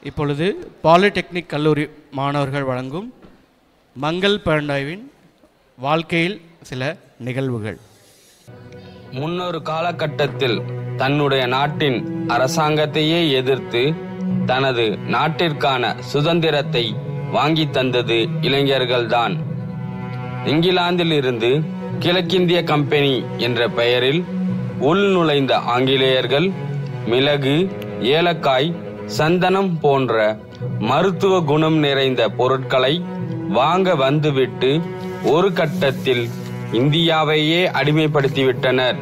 இப்பொழுது பாலிடெக்னிக் கல்லூரி மாணவர்கள் வழங்கும் மங்கள் பாண்டாவின் வாழ்க்கையில் சில நிகழ்வுகள் முன்னொரு காலகட்டத்தில் தன்னுடைய நாட்டின் அரசாங்கத்தையே எதிர்த்து தனது நாட்டிற்கான சுதந்திரத்தை வாங்கி தந்தது இளைஞர்கள்தான் இங்கிலாந்தில் இருந்து கிழக்கிந்திய கம்பெனி என்ற பெயரில் உள் நுழைந்த ஆங்கிலேயர்கள் மிளகு ஏலக்காய் சந்தனம் போன்ற மருத்துவ குணம் நிறைந்த பொருட்களை வாங்க வந்துவிட்டு ஒரு கட்டத்தில் இந்தியாவையே அடிமைப்படுத்திவிட்டனர்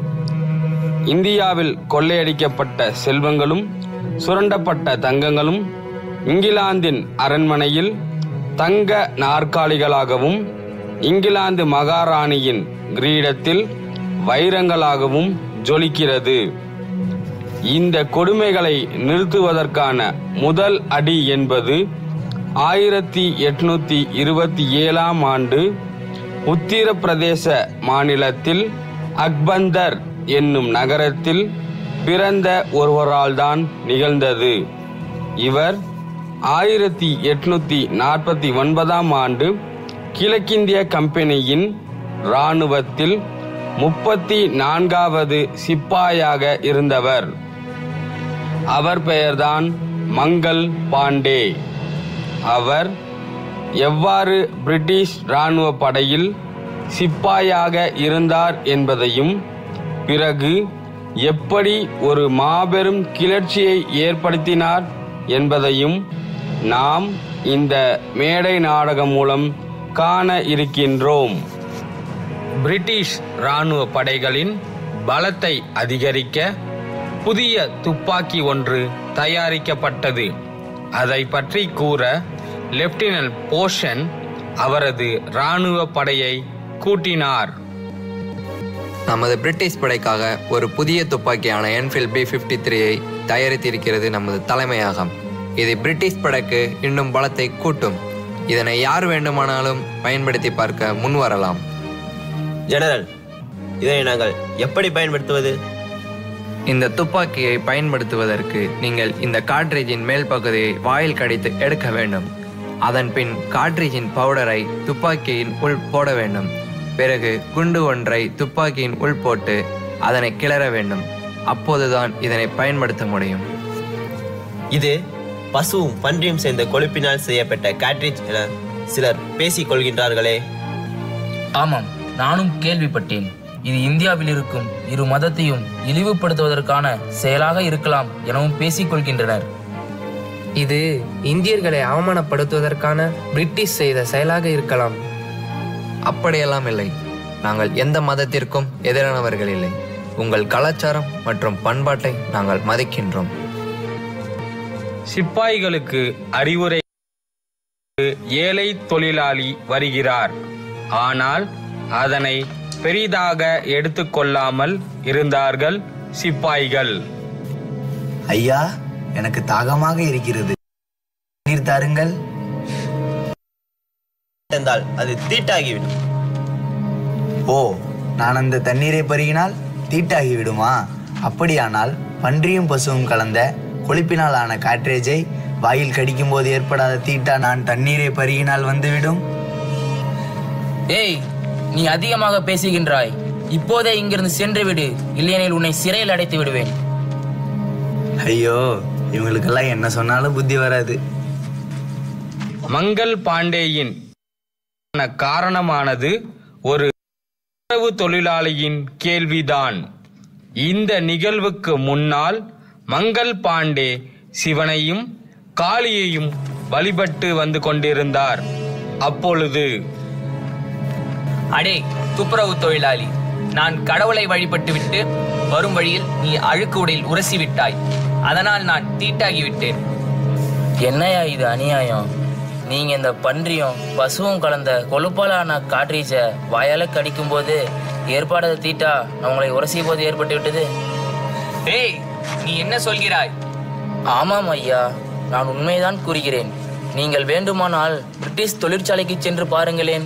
இந்தியாவில் கொள்ளையடிக்கப்பட்ட செல்வங்களும் சுரண்டப்பட்ட தங்கங்களும் இங்கிலாந்தின் அரண்மனையில் தங்க நாற்காலிகளாகவும் இங்கிலாந்து மகாராணியின் கிரீடத்தில் வைரங்களாகவும் ஜொலிக்கிறது இந்த கொடுமைகளை நிறுத்துவதற்கான முதல் அடி என்பது ஆயிரத்தி எட்நூத்தி இருபத்தி ஏழாம் ஆண்டு உத்தரப்பிரதேச மாநிலத்தில் அக்பந்தர் என்னும் நகரத்தில் பிறந்த ஒருவரால்தான் நிகழ்ந்தது இவர் ஆயிரத்தி எட்நூத்தி நாற்பத்தி ஒன்பதாம் ஆண்டு கிழக்கிந்திய கம்பெனியின் இராணுவத்தில் முப்பத்தி நான்காவது சிப்பாயாக இருந்தவர் அவர் பெயர்தான் மங்கள் பாண்டே அவர் எவ்வாறு பிரிட்டிஷ் இராணுவ படையில் சிப்பாயாக இருந்தார் என்பதையும் பிறகு எப்படி ஒரு மாபெரும் கிளர்ச்சியை ஏற்படுத்தினார் என்பதையும் நாம் இந்த மேடை நாடகம் மூலம் காண இருக்கின்றோம் பிரிட்டிஷ் இராணுவ படைகளின் பலத்தை அதிகரிக்க புதிய துப்பாக்கி ஒன்று தயாரிக்கப்பட்டது அதை பற்றி கூற லெப்டினன்ட் போஷன் அவரது இராணுவ படையை கூட்டினார் நமது பிரிட்டிஷ் படைக்காக ஒரு புதிய துப்பாக்கியான என்ஃபீல்ட் பி ஃபிஃப்டி த்ரீயை தயாரித்திருக்கிறது நமது தலைமையகம் இது பிரிட்டிஷ் படைக்கு இன்னும் பலத்தை கூட்டும் இதனை யார் வேண்டுமானாலும் பயன்படுத்தி பார்க்க முன்வரலாம் ஜெனரல் இதனை நாங்கள் எப்படி பயன்படுத்துவது இந்த துப்பாக்கியை பயன்படுத்துவதற்கு நீங்கள் இந்த காட்ரேஜின் மேல் பகுதியை வாயில் கடித்து எடுக்க வேண்டும் அதன் பின் காட்ரேஜின் பவுடரை துப்பாக்கியின் உள் போட வேண்டும் பிறகு குண்டு ஒன்றை துப்பாக்கியின் உள் போட்டு அதனை கிளற வேண்டும் அப்போதுதான் இதனை பயன்படுத்த முடியும் இது பசுவும் பன்றியும் சேர்ந்த கொழுப்பினால் செய்யப்பட்ட கேட்ரிஜ் என சிலர் பேசிக் கொள்கின்றார்களே ஆமாம் நானும் கேள்விப்பட்டேன் இது இந்தியாவில் இருக்கும் இரு மதத்தையும் இழிவுபடுத்துவதற்கான செயலாக இருக்கலாம் எனவும் பேசிக் கொள்கின்றனர் இது இந்தியர்களை அவமானப்படுத்துவதற்கான பிரிட்டிஷ் செய்த செயலாக இருக்கலாம் அப்படியெல்லாம் இல்லை நாங்கள் எந்த மதத்திற்கும் எதிரானவர்கள் இல்லை உங்கள் கலாச்சாரம் மற்றும் பண்பாட்டை நாங்கள் மதிக்கின்றோம் சிப்பாய்களுக்கு அறிவுரை ஏழை தொழிலாளி வருகிறார் ஆனால் அதனை பெரிதாக எடுத்துக்கொள்ளாமல் இருந்தார்கள் சிப்பாய்கள் ஐயா எனக்கு தாகமாக இருக்கிறது நீர் தாருங்கள் இருந்தால் அது தீட்டாகிவிடும் ஓ நான் அந்த தண்ணீரை பருகினால் தீட்டாகி விடுமா அப்படியானால் பன்றியும் பசுவும் கலந்த கொழுப்பினால் ஆன காட்ரேஜை வாயில் கடிக்கும் போது ஏற்படாத தீட்டா நான் தண்ணீரை பருகினால் வந்துவிடும் ஏய் நீ அதிகமாக பேசுகின்றாய் இப்போதே இங்கிருந்து சென்று விடு இல்லையெனில் உன்னை சிறையில் அடைத்து விடுவேன் ஐயோ இவங்களுக்கெல்லாம் என்ன சொன்னாலும் புத்தி வராது மங்கள் பாண்டேயின் காரணமானது ஒரு உறவு தொழிலாளியின் கேள்விதான் இந்த நிகழ்வுக்கு முன்னால் மங்கள் பாண்டே சிவனையும் காளியையும் வழிபட்டு வந்து கொண்டிருந்தார் அப்பொழுது அடே துப்புரவு தொழிலாளி நான் கடவுளை வழிபட்டு விட்டு வரும் வழியில் நீ அழுக்கு உடையில் உரசி விட்டாய் அதனால் நான் தீட்டாகி விட்டேன் என்னையா இது அநியாயம் நீங்க இந்த பன்றியும் பசுவும் கலந்த கொழுப்பாலான காட்ரீஜ வாயால கடிக்கும் போது ஏற்பாடு தீட்டா அவங்களை உரசிய போது ஏற்பட்டு விட்டது ஏய் நீ என்ன சொல்கிறாய் ஆமாம் ஐயா நான் உண்மைதான் கூறுகிறேன் நீங்கள் வேண்டுமானால் பிரிட்டிஷ் தொழிற்சாலைக்கு சென்று பாருங்களேன்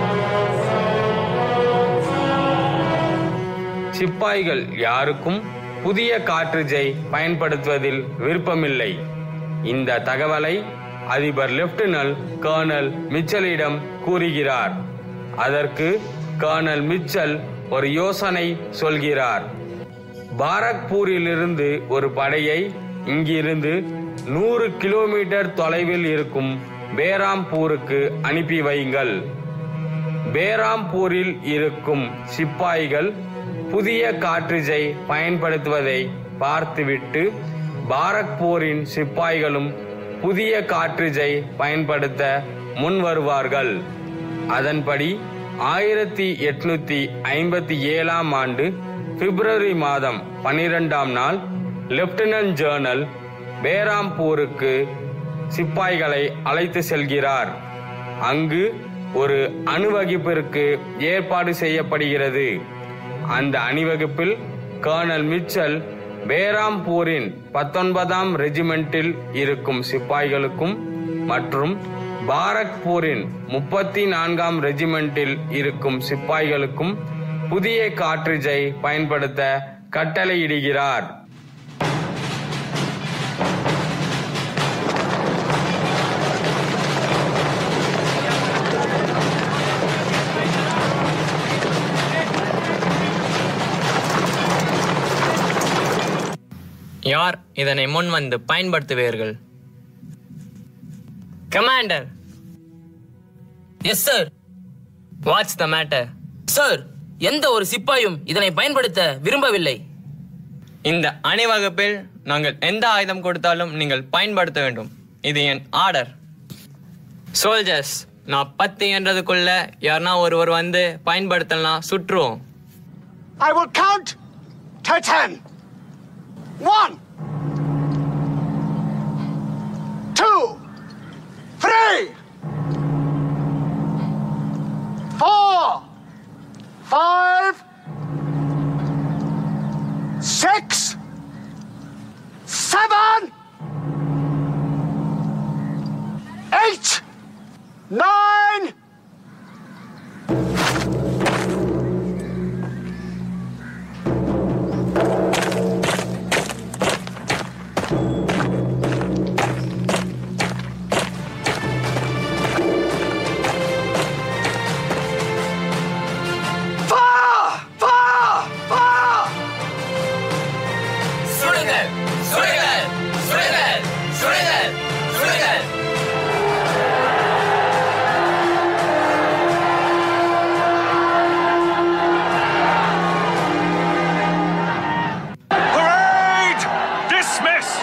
சிப்பாய்கள் யாருக்கும் புதிய காற்றுஜை பயன்படுத்துவதில் விருப்பமில்லை இந்த தகவலை அதிபர் லெப்டினல் கர்னல் மிச்சலிடம் கூறுகிறார் அதற்கு கர்னல் மிச்சல் ஒரு யோசனை சொல்கிறார் பாரக்பூரிலிருந்து ஒரு படையை இங்கிருந்து நூறு கிலோமீட்டர் தொலைவில் இருக்கும் பேராம்பூருக்கு அனுப்பி வையுங்கள் பேராம்பூரில் இருக்கும் சிப்பாய்கள் புதிய காற்றுஜை பயன்படுத்துவதை பார்த்துவிட்டு பாரக்பூரின் சிப்பாய்களும் புதிய காற்றுஜை பயன்படுத்த முன் வருவார்கள் அதன்படி ஆயிரத்தி எட்நூத்தி ஐம்பத்தி ஏழாம் ஆண்டு பிப்ரவரி மாதம் பனிரெண்டாம் நாள் லெப்டினன்ட் ஜேர்னல் பேராம்பூருக்கு சிப்பாய்களை அழைத்து செல்கிறார் அங்கு ஒரு அணிவகுப்பிற்கு ஏற்பாடு செய்யப்படுகிறது அந்த அணிவகுப்பில் கர்னல் மிச்சல் பேராம்பூரின் பத்தொன்பதாம் ரெஜிமெண்டில் இருக்கும் சிப்பாய்களுக்கும் மற்றும் பாரக்பூரின் முப்பத்தி நான்காம் ரெஜிமெண்டில் இருக்கும் சிப்பாய்களுக்கும் புதிய காற்றுஜை பயன்படுத்த கட்டளையிடுகிறார் யார் இதனை முன் வந்து பயன்படுத்துவீர்கள் commander yes sir what's the matter sir எந்த ஒரு சிப்பாயும் இதனை பயன்படுத்த விரும்பவில்லை இந்த அணிவகுப்பில் நாங்கள் எந்த ஆயுதம் கொடுத்தாலும் நீங்கள் பயன்படுத்த வேண்டும் இது என் ஆர்டர் சோல்ஜர்ஸ் நான் பத்து என்றதுக்குள்ள யாருன்னா ஒருவர் வந்து பயன்படுத்தலாம் சுற்றுவோம் I will count to ten. One, two, three, four, five, six, seven, eight, nine, fire, fire, fire. சுடுங்கள் சுடுங்கள் சுடுங்கள் சுடுங்கள் சுடுங்கள் Parade dismissed.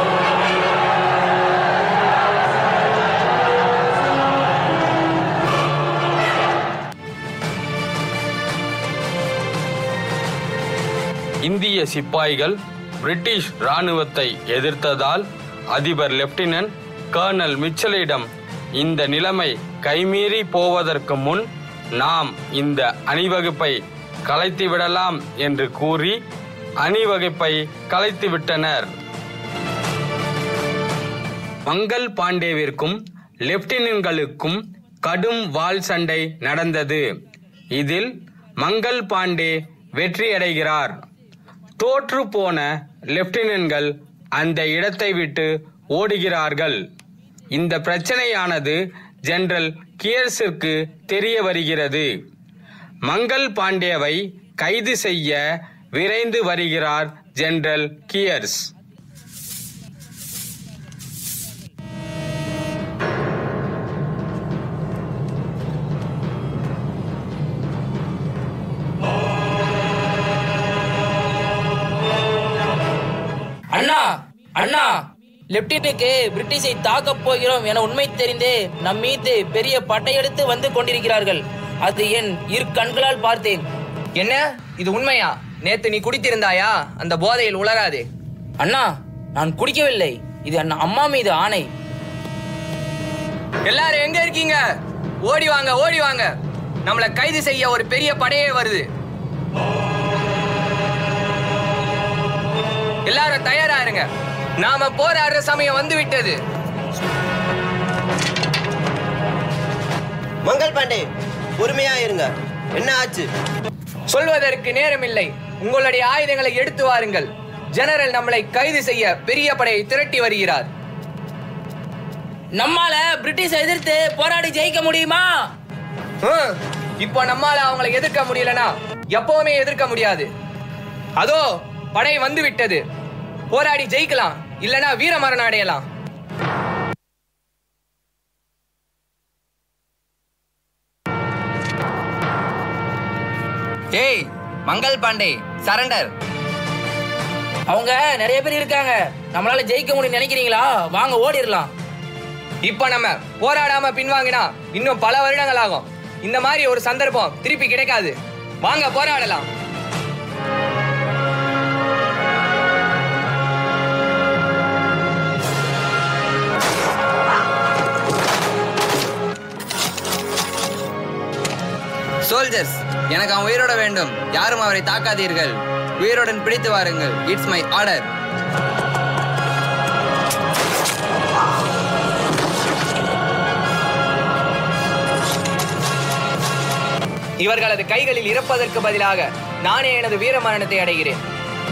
இந்திய சிப்பாய்கள் பிரிட்டிஷ் ராணுவத்தை எதிர்த்ததால் அதிபர் லெப்டினன்ட் கர்னல் மிச்சலிடம் இந்த நிலைமை கைமீறி போவதற்கு முன் நாம் இந்த அணிவகுப்பை கலைத்து விடலாம் என்று கூறி அணிவகுப்பை கலைத்து விட்டனர் மங்கள் பாண்டேவிற்கும் லெப்டினன்ட்களுக்கும் கடும் வாள் சண்டை நடந்தது இதில் மங்கள் பாண்டே வெற்றியடைகிறார் தோற்று போன லெப்டினன்ட்கள் அந்த இடத்தை விட்டு ஓடுகிறார்கள் இந்த பிரச்சனையானது ஜெனரல் கியர்ஸிற்கு தெரிய வருகிறது மங்கள் பாண்டேவை கைது செய்ய விரைந்து வருகிறார் ஜெனரல் கியர்ஸ் அண்ணா அண்ணா லெப்டினுக்கு பிரிட்டிஷை தாக்கப் போகிறோம் என உண்மை தெரிந்தே நம் மீது பெரிய படையெடுத்து வந்து கொண்டிருக்கிறார்கள் அது என் இரு கண்களால் பார்த்தேன் என்ன இது உண்மையா நேத்து நீ குடித்திருந்தாயா அந்த போதையில் உலராதே அண்ணா நான் குடிக்கவில்லை இது அண்ணா அம்மா மீது ஆணை எல்லாரும் எங்க இருக்கீங்க ஓடி வாங்க ஓடி வாங்க நம்மளை கைது செய்ய ஒரு பெரிய படையே வருது எல்லாரும் தயாரா இருங்க நாம போராடுற சமயம் வந்து விட்டது மங்கள் பாண்டே பொறுமையா இருங்க என்ன ஆச்சு சொல்வதற்கு நேரமில்லை உங்களுடைய ஆயுதங்களை எடுத்து வாருங்கள் ஜெனரல் நம்மளை கைது செய்ய பெரிய படையை திரட்டி வருகிறார் நம்மால பிரிட்டிஷ் எதிர்த்து போராடி ஜெயிக்க முடியுமா ஹம், இப்போ நம்மால அவங்களை எதிர்க்க முடியலனா எப்பவுமே எதிர்க்க முடியாது அதோ படை வந்து விட்டது போராடி ஜெயிக்கலாம் இல்லனா வீரமரணம் அடையலாம் ஏய் மங்கள் பாண்டே சரண்டர் அவங்க நிறைய பேர் இருக்காங்க நம்மளால ஜெயிக்க முடியும் நினைக்கிறீங்களா வாங்க ஓடிடலாம் இப்ப நம்ம போராடாம பின்வாங்கினா இன்னும் பல வருடங்கள் ஆகும் இந்த மாதிரி ஒரு சந்தர்ப்பம் திருப்பி கிடைக்காது வாங்க போராடலாம் சோல்ஜர்ஸ் எனக்கு அவன் உயிரோட வேண்டும் யாரும் அவரை தாக்காதீர்கள் உயிருடன் பிடித்து வாருங்கள் இட்ஸ் மை ஆர்டர் இவர்களது கைகளில் இறப்பதற்கு பதிலாக நானே எனது வீர மரணத்தை அடைகிறேன்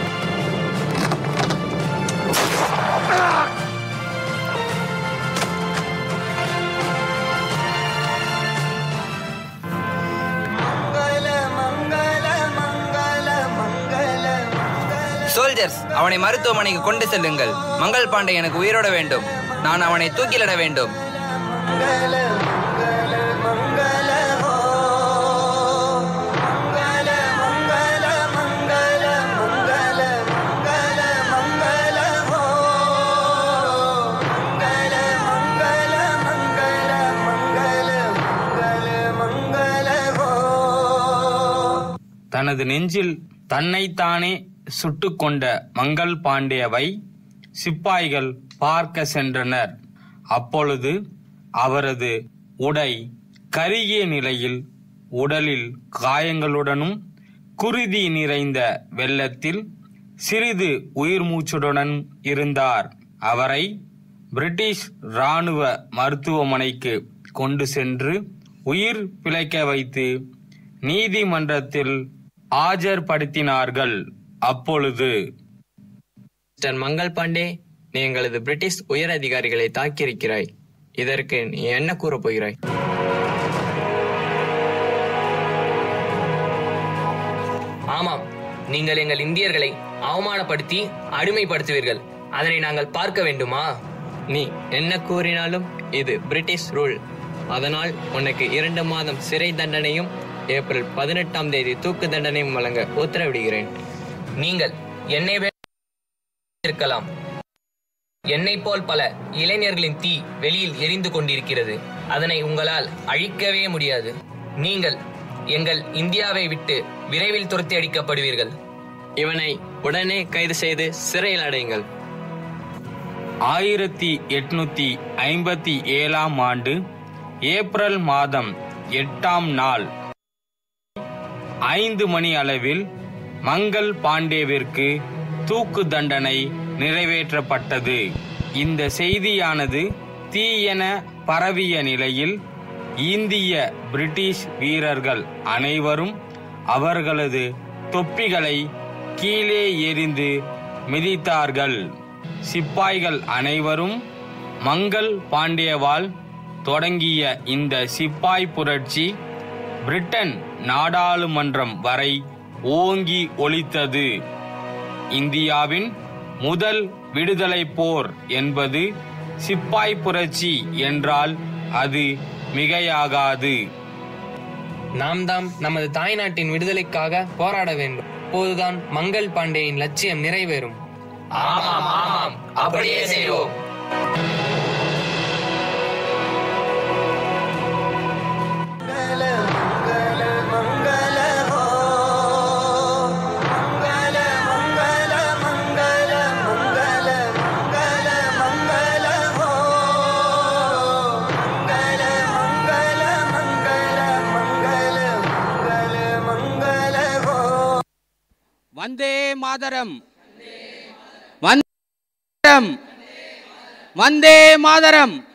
சோல்ஜர்ஸ் அவனை மருத்துவமனைக்கு கொண்டு செல்லுங்கள் மங்கள் பாண்டே எனக்கு உயிரோட வேண்டும் நான் அவனை தூக்கிலிட வேண்டும் தனது நெஞ்சில் தன்னைத்தானே சுட்டுக்கொண்ட மங்கள் பாண்டேவை சிப்பாய்கள் பார்க்க சென்றனர் அப்பொழுது அவரது உடை கருகிய நிலையில் உடலில் காயங்களுடனும் குருதி நிறைந்த வெள்ளத்தில் சிறிது உயிர் மூச்சுடன் இருந்தார் அவரை பிரிட்டிஷ் இராணுவ மருத்துவமனைக்கு கொண்டு சென்று உயிர் பிழைக்க வைத்து நீதிமன்றத்தில் ஆஜர்படுத்தினார்கள் அப்பொழுது மிஸ்டர் மங்கள் பாண்டே நீ எங்களது பிரிட்டிஷ் உயர் அதிகாரிகளை தாக்கியிருக்கிறாய் இதற்கு நீ என்ன கூறப் போகிறாய் ஆமாம் நீங்கள் எங்கள் இந்தியர்களை அவமானப்படுத்தி அடிமைப்படுத்துவீர்கள் அதனை நாங்கள் பார்க்க வேண்டுமா நீ என்ன கூறினாலும் இது பிரிட்டிஷ் ரூல் அதனால் உனக்கு இரண்டு மாதம் சிறை தண்டனையும் ஏப்ரல் பதினெட்டாம் தேதி தூக்கு தண்டனையும் வழங்க உத்தரவிடுகிறேன் நீங்கள் என்னை வே- இருக்கலாம் என்னை போல் பல இளைஞர்களின் தீ வெளியில் எரிந்து கொண்டிருக்கிறது அதனை உங்களால் அழிக்கவே முடியாது நீங்கள் எங்கள் இந்தியாவை விட்டு விரைவில் துரத்தி அடிக்கப்படுவீர்கள் இவனை உடனே கைது செய்து சிறையில் அடையுங்கள் ஆயிரத்தி எட்நூத்தி ஐம்பத்தி ஏழாம் ஆண்டு ஏப்ரல் மாதம் எட்டாம் நாள் ஐந்து மணி அளவில் மங்கள் பாண்டேவிற்கு தூக்கு தண்டனை நிறைவேற்றப்பட்டது இந்த செய்தியானது தீயென பரவிய நிலையில் இந்திய பிரிட்டிஷ் வீரர்கள் அனைவரும் அவர்களது தொப்பிகளை கீழே எறிந்து மிதித்தார்கள் சிப்பாய்கள் அனைவரும் மங்கள் பாண்டியவால் தொடங்கிய இந்த சிப்பாய் புரட்சி பிரிட்டன் நாடாளுமன்றம் வரை ஓங்கி ஒலித்தது இந்தியாவின் முதல் விடுதலை போர் என்பது சிப்பாய் புரட்சி என்றால் அது மிகையாகாது நாம் தாம் நமது தாய்நாட்டின் விடுதலைக்காக போராட வேண்டும் அப்போதுதான் மங்கள் பாண்டேயின் லட்சியம் நிறைவேறும் ஆமாம் ஆமாம் அப்படியே செய்வோம் வந்தே மாதரம் வந்தே மாதரம் வந்தே மாதரம்